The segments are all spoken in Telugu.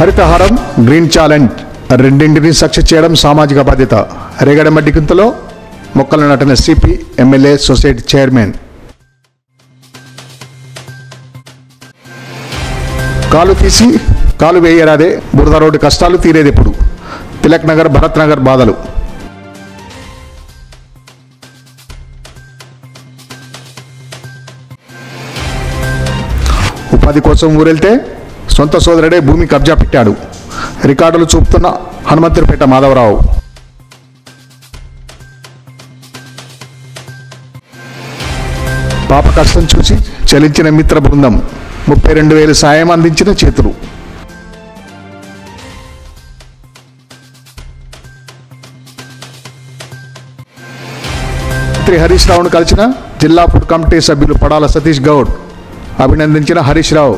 హరితహారం గ్రీన్ ఛాలెంజ్ రెండింటిని సక్సెస్ చేయడం సామాజిక బాధ్యత రేగడమడ్డి కింతలో మొక్కలు నాటిన సిపి ఎమ్మెల్యే సొసైటీ చైర్మన్ కాలు తీసి కాలు వేయరాదే బురద రోడ్డు కష్టాలు తీరేది ఎప్పుడు తిలక్ నగర్ భరత్ నగర్ బాధలు ఉపాధి కోసం ఊరెళ్తే సొంత సోదరుడే భూమి కబ్జా పెట్టాడు రికార్డులు చూపుతున్న హనుమంతుడిపేట మాధవరావు పాప కష్టం చూసి చలించిన మిత్ర బృందం ముప్పై రెండు వేలు సాయం అందించిన చేతులు మంత్రి హరీష్ రావును కలిసిన జిల్లా ఫుడ్ కమిటీ సభ్యులు పడాల సతీష్ గౌడ్ అభినందించిన హరీష్ రావు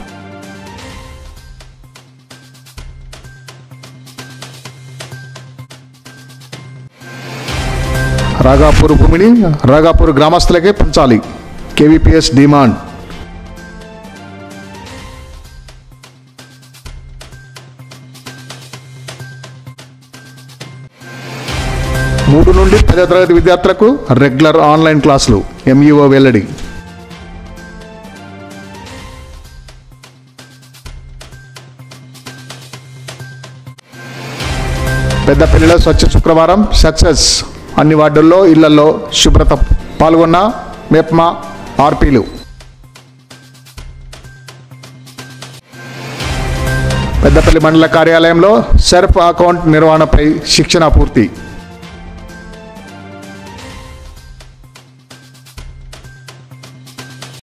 రాగాపూర్ భూమిని రాగాపూర్ గ్రామస్తులకే పంచాలి కేవీపీఎస్ డిమాండ్ మూడు నుండి పదో తరగతి విద్యార్థులకు రెగ్యులర్ ఆన్లైన్ క్లాసులు ఎంఈఓ వెల్లడి పెద్దపల్లిలో స్వచ్ఛ శుక్రవారం సక్సెస్ అన్ని వార్డుల్లో ఇళ్లలో శుభ్రత పాల్గొన్న మెప్మా ఆర్పీలు పెద్దపల్లి మండల కార్యాలయంలో సెర్ఫ్ అకౌంట్ నిర్వహణపై శిక్షణ పూర్తి